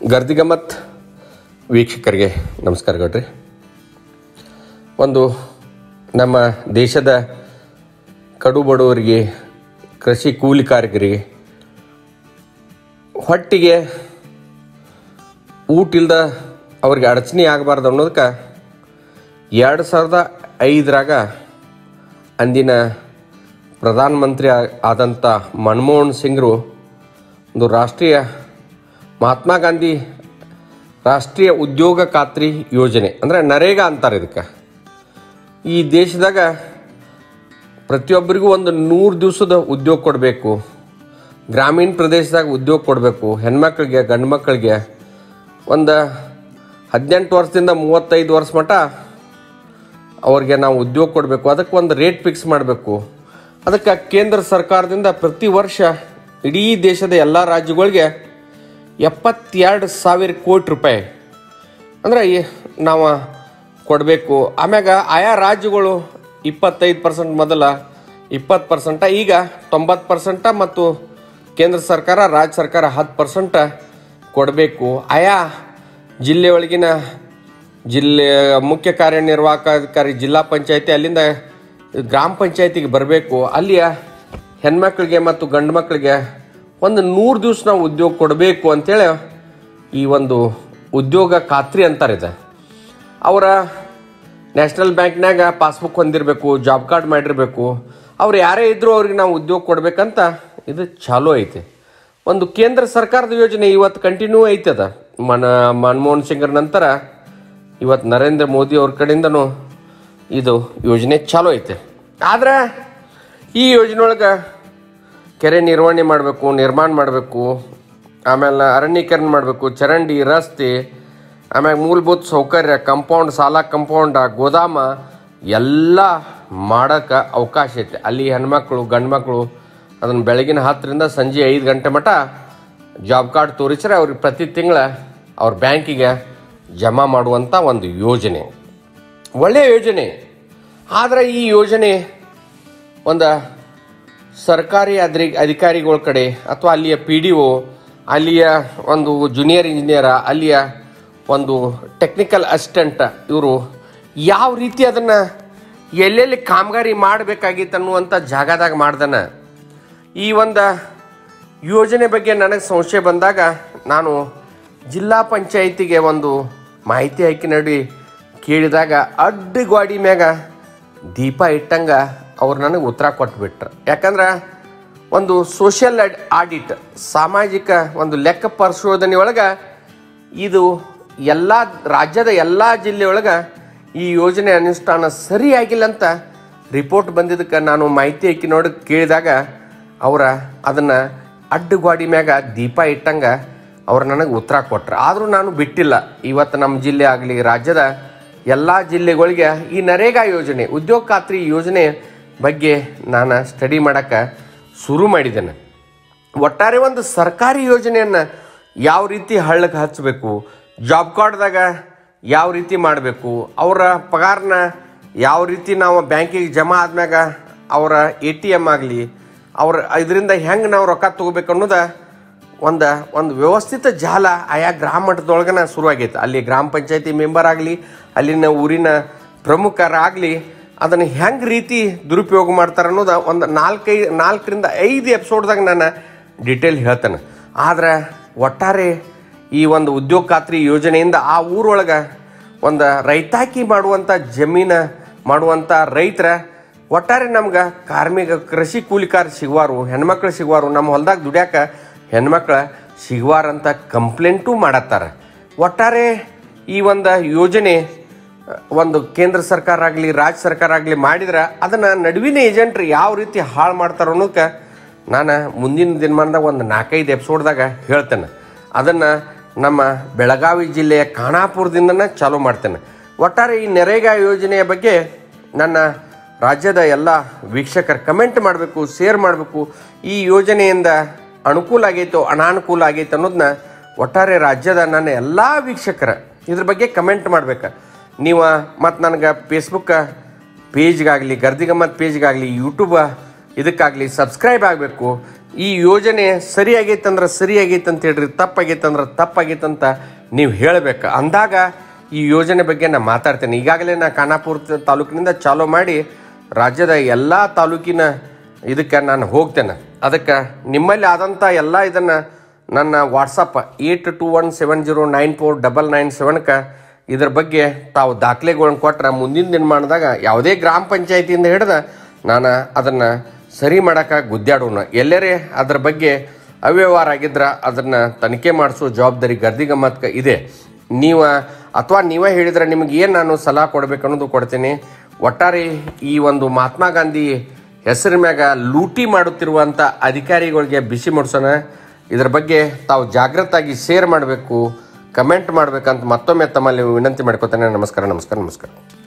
ಗರ್ದಿಗಮ್ಮತ್ ವೀಕ್ಷಕರಿಗೆ ನಮಸ್ಕಾರ ಗೌಡ್ರಿ ಒಂದು ನಮ್ಮ ದೇಶದ ಕಡು ಬಡವರಿಗೆ ಕೃಷಿ ಕೂಲಿ ಕಾರ್ಮಿಕರಿಗೆ ಹೊಟ್ಟಿಗೆ ಊಟ ಇಲ್ದ ಅವ್ರಿಗೆ ಅಡಚಣೆ ಆಗಬಾರ್ದು ಅನ್ನೋದಕ್ಕೆ ಎರಡು ಸಾವಿರದ ಐದರಾಗ ಅಂದಿನ ಪ್ರಧಾನಮಂತ್ರಿ ಆ- ಆದಂಥ ಮನಮೋಹನ್ ಸಿಂಗ್ರು ಒಂದು ರಾಷ್ಟ್ರೀಯ ಮಹಾತ್ಮ ಗಾಂಧಿ ರಾಷ್ಟ್ರೀಯ ಉದ್ಯೋಗ ಖಾತ್ರಿ ಯೋಜನೆ ಅಂದರೆ ನರೇಗಾ ಅಂತಾರೆ ಇದಕ್ಕೆ ಈ ದೇಶದಾಗ ಪ್ರತಿಯೊಬ್ಬರಿಗೂ ಒಂದು ನೂರು ದಿವಸದ ಉದ್ಯೋಗ ಕೊಡಬೇಕು ಗ್ರಾಮೀಣ ಪ್ರದೇಶದಾಗ ಉದ್ಯೋಗ ಕೊಡಬೇಕು ಹೆಣ್ಮಕ್ಳಿಗೆ ಗಂಡು ಮಕ್ಕಳಿಗೆ ಒಂದು ಹದಿನೆಂಟು ವರ್ಷದಿಂದ ಮೂವತ್ತೈದು ವರ್ಷ ಮಟ್ಟ ಅವ್ರಿಗೆ ನಾವು ಉದ್ಯೋಗ ಕೊಡಬೇಕು ಅದಕ್ಕೆ ಒಂದು ರೇಟ್ ಫಿಕ್ಸ್ ಮಾಡಬೇಕು ಅದಕ್ಕೆ ಕೇಂದ್ರ ಸರ್ಕಾರದಿಂದ ಪ್ರತಿ ವರ್ಷ ಇಡೀ ದೇಶದ ಎಲ್ಲ ರಾಜ್ಯಗಳಿಗೆ ಎಪ್ಪತ್ತೆರಡು ಸಾವಿರ ಕೋಟಿ ರೂಪಾಯಿ ಅಂದರೆ ಈ- ನಾವು ಕೊಡಬೇಕು ಆಮ್ಯಾಗ ಆಯಾ ರಾಜ್ಯಗಳು ಇಪ್ಪತ್ತೈದು ಪರ್ಸೆಂಟ್ ಮೊದಲ ಇಪ್ಪತ್ತು ಪರ್ಸೆಂಟ ಈಗ ತೊಂಬತ್ತು ಪರ್ಸೆಂಟ ಮತ್ತು ಕೇಂದ್ರ ಸರ್ಕಾರ ರಾಜ್ಯ ಸರ್ಕಾರ ಹತ್ತು ಪರ್ಸೆಂಟ ಕೊಡಬೇಕು ಆಯಾ ಜಿಲ್ಲೆ ಒಳಗಿನ ಜಿಲ್ಲೆ ಮುಖ್ಯ ಕಾರ್ಯನಿರ್ವಾಹಕಾಧಿಕಾರಿ ಜಿಲ್ಲಾ ಪಂಚಾಯತಿ ಅಲ್ಲಿಂದ ಗ್ರಾಮ ಪಂಚಾಯತಿಗೆ ಬರಬೇಕು ಅಲ್ಲಿಯ ಹೆಣ್ಮಕ್ಳಿಗೆ ಮತ್ತು ಗಂಡು ಮಕ್ಕಳಿಗೆ ಒಂದು ನೂರು ದಿವಸ ನಾವು ಉದ್ಯೋಗ ಕೊಡಬೇಕು ಅಂತೇಳಿ ಈ ಒಂದು ಉದ್ಯೋಗ ಖಾತ್ರಿ ಅಂತಾರೆ ಇದು ಅವರ ನ್ಯಾಷನಲ್ ಬ್ಯಾಂಕ್ನಾಗ ಪಾಸ್ಬುಕ್ ಹೊಂದಿರಬೇಕು ಜಾಬ್ ಕಾರ್ಡ್ ಮಾಡಿರಬೇಕು ಅವ್ರು ಯಾರೇ ಇದ್ದರೂ ಅವ್ರಿಗೆ ನಾವು ಉದ್ಯೋಗ ಕೊಡ್ಬೇಕಂತ ಇದು ಚಾಲೂ ಐತೆ ಒಂದು ಕೇಂದ್ರ ಸರ್ಕಾರದ ಯೋಜನೆ ಇವತ್ತು ಕಂಟಿನ್ಯೂ ಐತದ ಮನ ಮನಮೋಹನ್ ಸಿಂಗ್ರ ನಂತರ ಇವತ್ತು ನರೇಂದ್ರ ಮೋದಿ ಅವ್ರ ಕಡೆಯಿಂದನೂ ಇದು ಯೋಜನೆ ಚಾಲೂ ಐತೆ ಆದ್ರೆ ಈ ಯೋಜನೆ ಒಳಗೆ ಕೆರೆ ನಿರ್ವಹಣೆ ಮಾಡಬೇಕು ನಿರ್ಮಾಣ ಮಾಡಬೇಕು ಆಮೇಲೆ ಅರಣ್ಯೀಕರಣ ಮಾಡಬೇಕು ಚರಂಡಿ ರಸ್ತೆ ಆಮ್ಯಾಗ ಮೂಲಭೂತ ಸೌಕರ್ಯ ಕಂಪೌಂಡ್ ಸಾಲ ಕಂಪೌಂಡ ಗೋದಾಮ ಎಲ್ಲ ಮಾಡೋಕ್ಕೆ ಅವಕಾಶ ಐತೆ ಅಲ್ಲಿ ಹೆಣ್ಮಕ್ಳು ಗಂಡು ಮಕ್ಕಳು ಅದನ್ನು ಬೆಳಗಿನ ಹತ್ತರಿಂದ ಸಂಜೆ ಐದು ಗಂಟೆ ಮಟ್ಟ ಜಾಬ್ ಕಾರ್ಡ್ ತೋರಿಸಿದ್ರೆ ಅವ್ರಿಗೆ ಪ್ರತಿ ತಿಂಗಳ ಅವ್ರ ಬ್ಯಾಂಕಿಗೆ ಜಮಾ ಮಾಡುವಂಥ ಒಂದು ಯೋಜನೆ ಒಳ್ಳೆಯ ಯೋಜನೆ ಆದರೆ ಈ ಯೋಜನೆ ಒಂದು ಸರ್ಕಾರಿ ಅದ್ರಿ ಅಧಿಕಾರಿಗಳ ಕಡೆ ಅಥವಾ ಅಲ್ಲಿಯ ಪಿ ಡಿ ಒ ಅಲ್ಲಿಯ ಒಂದು ಜೂನಿಯರ್ ಇಂಜಿನಿಯರ ಅಲ್ಲಿಯ ಒಂದು ಟೆಕ್ನಿಕಲ್ ಅಸಿಸ್ಟೆಂಟ್ ಇವರು ಯಾವ ರೀತಿ ಅದನ್ನು ಎಲ್ಲೆಲ್ಲಿ ಕಾಮಗಾರಿ ಮಾಡಬೇಕಾಗಿತ್ತು ಅನ್ನುವಂಥ ಜಾಗದಾಗ ಮಾಡ್ದನ ಈ ಒಂದು ಯೋಜನೆ ಬಗ್ಗೆ ನನಗೆ ಸಂಶಯ ಬಂದಾಗ ನಾನು ಜಿಲ್ಲಾ ಪಂಚಾಯಿತಿಗೆ ಒಂದು ಮಾಹಿತಿ ಹಾಕಿ ನಡಿ ಕೇಳಿದಾಗ ಅಡ್ಡ ಗಾಡಿ ಮ್ಯಾಗ ದೀಪ ಇಟ್ಟಂಗ ಅವ್ರು ನನಗೆ ಉತ್ತರ ಕೊಟ್ಬಿಟ್ರು ಯಾಕಂದ್ರೆ ಒಂದು ಸೋಷಿಯಲ್ ಆಡಿಟ್ ಸಾಮಾಜಿಕ ಒಂದು ಲೆಕ್ಕ ಪರಿಶೋಧನೆ ಒಳಗೆ ಇದು ಎಲ್ಲ ರಾಜ್ಯದ ಎಲ್ಲ ಜಿಲ್ಲೆಯೊಳಗೆ ಈ ಯೋಜನೆ ಅನುಷ್ಠಾನ ಸರಿಯಾಗಿಲ್ಲ ಅಂತ ರಿಪೋರ್ಟ್ ಬಂದಿದ್ದಕ್ಕೆ ನಾನು ಮಾಹಿತಿ ಹಾಕಿ ನೋಡಿ ಕೇಳಿದಾಗ ಅವರ ಅದನ್ನು ಅಡ್ಡ ಗಾಡಿ ಮ್ಯಾಗ ದೀಪ ಇಟ್ಟಂಗ ಅವ್ರು ನನಗೆ ಉತ್ತರ ಕೊಟ್ರು ಆದರೂ ನಾನು ಬಿಟ್ಟಿಲ್ಲ ಇವತ್ತು ನಮ್ಮ ಜಿಲ್ಲೆ ಆಗಲಿ ರಾಜ್ಯದ ಎಲ್ಲ ಜಿಲ್ಲೆಗಳಿಗೆ ಈ ನರೇಗಾ ಯೋಜನೆ ಉದ್ಯೋಗ ಖಾತ್ರಿ ಯೋಜನೆ ಬಗ್ಗೆ ನಾನು ಸ್ಟಡಿ ಮಾಡೋಕ್ಕೆ ಶುರು ಮಾಡಿದ್ದೇನೆ ಒಟ್ಟಾರೆ ಒಂದು ಸರ್ಕಾರಿ ಯೋಜನೆಯನ್ನು ಯಾವ ರೀತಿ ಹಳ್ಳಕ್ಕೆ ಹಚ್ಚಬೇಕು ಜಾಬ್ ಕಾರ್ಡ್ದಾಗ ಯಾವ ರೀತಿ ಮಾಡಬೇಕು ಅವರ ಪಗಾರನ ಯಾವ ರೀತಿ ನಾವು ಬ್ಯಾಂಕಿಗೆ ಜಮಾ ಆದ್ಮ್ಯಾಗ ಅವರ ಎ ಟಿ ಎಮ್ ಆಗಲಿ ಅವ್ರ ಇದರಿಂದ ಹೆಂಗೆ ನಾವು ರೊಕ್ಕ ತೊಗೋಬೇಕು ಅನ್ನೋದ ಒಂದು ಒಂದು ವ್ಯವಸ್ಥಿತ ಜಾಲ ಆಯಾ ಗ್ರಾಮ ಮಟ್ಟದೊಳಗನ ಶುರುವಾಗೈತೆ ಅಲ್ಲಿ ಗ್ರಾಮ ಪಂಚಾಯತಿ ಮೆಂಬರ್ ಆಗಲಿ ಅಲ್ಲಿನ ಊರಿನ ಪ್ರಮುಖರಾಗಲಿ ಅದನ್ನು ಹೆಂಗೆ ರೀತಿ ದುರುಪಯೋಗ ಮಾಡ್ತಾರೆ ಅನ್ನೋದು ಒಂದು ನಾಲ್ಕೈದು ನಾಲ್ಕರಿಂದ ಐದು ಎಪಿಸೋಡ್ದಾಗ ನಾನು ಡಿಟೇಲ್ ಹೇಳ್ತೇನೆ ಆದ್ರೆ ಒಟ್ಟಾರೆ ಈ ಒಂದು ಉದ್ಯೋಗ ಖಾತ್ರಿ ಯೋಜನೆಯಿಂದ ಆ ಊರೊಳಗೆ ಒಂದು ರೈತಾಕಿ ಮಾಡುವಂಥ ಜಮೀನು ಮಾಡುವಂಥ ರೈತರ ಒಟ್ಟಾರೆ ನಮ್ಗೆ ಕಾರ್ಮಿಕ ಕೃಷಿ ಕೂಲಿಕಾರ ಸಿಗುವಾರು ಹೆಣ್ಮಕ್ಳು ಸಿಗುವಾರು ನಮ್ಮ ಹೊಲ್ದಾಗ ದುಡ್ಯಾಕ ಹೆಣ್ಮಕ್ಳು ಸಿಗುವಾರಂತ ಕಂಪ್ಲೇಂಟು ಮಾಡತ್ತಾರ ಒಟ್ಟಾರೆ ಈ ಒಂದು ಯೋಜನೆ ಒಂದು ಕೇಂದ್ರ ಸರ್ಕಾರ ಆಗಲಿ ರಾಜ್ಯ ಸರ್ಕಾರ ಆಗಲಿ ಮಾಡಿದ್ರೆ ಅದನ್ನು ನಡುವಿನ ಏಜೆಂಟ್ರು ಯಾವ ರೀತಿ ಹಾಳು ಮಾಡ್ತಾರೋ ಅನ್ನೋಕೆ ನಾನು ಮುಂದಿನ ದಿನಮಾನದಾಗ ಒಂದು ನಾಲ್ಕೈದು ಎಪಿಸೋಡ್ದಾಗ ಹೇಳ್ತೇನೆ ಅದನ್ನು ನಮ್ಮ ಬೆಳಗಾವಿ ಜಿಲ್ಲೆಯ ಖಾನಾಪುರದಿಂದನೇ ಚಾಲೂ ಮಾಡ್ತೇನೆ ಒಟ್ಟಾರೆ ಈ ನರೇಗಾ ಯೋಜನೆಯ ಬಗ್ಗೆ ನನ್ನ ರಾಜ್ಯದ ಎಲ್ಲ ವೀಕ್ಷಕರು ಕಮೆಂಟ್ ಮಾಡಬೇಕು ಶೇರ್ ಮಾಡಬೇಕು ಈ ಯೋಜನೆಯಿಂದ ಅನುಕೂಲ ಆಗೈತೋ ಅನಾನುಕೂಲ ಆಗೈತೆ ಅನ್ನೋದನ್ನ ಒಟ್ಟಾರೆ ರಾಜ್ಯದ ನನ್ನ ಎಲ್ಲ ವೀಕ್ಷಕರ ಇದ್ರ ಬಗ್ಗೆ ಕಮೆಂಟ್ ಮಾಡ್ಬೇಕು ನೀವು ಮತ್ತು ನನಗೆ ಫೇಸ್ಬುಕ್ ಪೇಜ್ಗಾಗಲಿ ಗರ್ದಿಗಮ್ಮತ್ ಪೇಜ್ಗಾಗಲಿ ಯೂಟ್ಯೂಬ್ ಇದಕ್ಕಾಗಲಿ ಸಬ್ಸ್ಕ್ರೈಬ್ ಆಗಬೇಕು ಈ ಯೋಜನೆ ಸರಿ ಆಗೈತೆ ಅಂದ್ರೆ ಸರಿ ಆಗೈತೆ ಅಂತ ಹೇಳ್ರಿ ತಪ್ಪಾಗೈತೆ ಅಂದ್ರೆ ತಪ್ಪಾಗೈತೆ ಅಂತ ನೀವು ಹೇಳಬೇಕು ಅಂದಾಗ ಈ ಯೋಜನೆ ಬಗ್ಗೆ ನಾನು ಮಾತಾಡ್ತೇನೆ ಈಗಾಗಲೇ ನಾ ಖಾನಾಪುರ ತ- ತಾಲೂಕಿನಿಂದ ಚಾಲೂ ಮಾಡಿ ರಾಜ್ಯದ ಎಲ್ಲ ತಾಲೂಕಿನ ಇದಕ್ಕೆ ನಾನು ಹೋಗ್ತೇನೆ ಅದಕ್ಕೆ ನಿಮ್ಮಲ್ಲಿ ಆದಂಥ ಎಲ್ಲ ಇದನ್ನು ನನ್ನ WhatsApp eight two one seven zero nine four double nine ಸೆವೆನ್ಗೆ ಇದ್ರ ಬಗ್ಗೆ ತಾವು ದಾಖಲೆಗಳನ್ನ ಕೊಟ್ರೆ ಮುಂದಿನ ದಿನಮಾನದಾಗ ಯಾವುದೇ ಗ್ರಾಮ ಪಂಚಾಯತಿಯಿಂದ ಹಿಡ್ದು ನಾನು ಅದನ್ನು ಸರಿ ಮಾಡೋಕೆ ಗುದ್ದಾಡೋಣ ಎಲ್ಲರೇ ಅದ್ರ ಬಗ್ಗೆ ಅವ್ಯವಹಾರ ಆಗಿದ್ರೆ ಅದನ್ನು ತನಿಖೆ ಮಾಡಿಸೋ ಜವಾಬ್ದಾರಿ ಗರ್ದಿ ಗಮ್ಮತ್ಕ ಇದೆ ನೀವು ಅಥವಾ ನೀವೇ ಹೇಳಿದ್ರೆ ನಿಮ್ಗೆ ಏನು ನಾನು ಸಲಹೆ ಕೊಡ್ಬೇಕು ಅನ್ನೋದು ಕೊಡ್ತೀನಿ ಒಟ್ಟಾರೆ ಈ ಒಂದು ಮಹಾತ್ಮ ಗಾಂಧಿ ಹೆಸರ ಮ್ಯಾಗ ಲೂಟಿ ಮಾಡುತ್ತಿರುವಂಥ ಅಧಿಕಾರಿಗಳಿಗೆ ಬಿಸಿ ಮುಡ್ಸೋಣ ಇದ್ರ ಬಗ್ಗೆ ತಾವು ಜಾಗೃತಾಗಿ ಶೇರ್ ಮಾಡಬೇಕು ಕಮೆಂಟ್ ಮಾಡ್ಬೇಕಂತ ಮತ್ತೊಮ್ಮೆ ತಮ್ಮಲ್ಲಿ ವಿನಂತಿ ಮಾಡ್ಕೊತಾನೆ ನಮಸ್ಕಾರ ನಮಸ್ಕಾರ ನಮಸ್ಕಾರ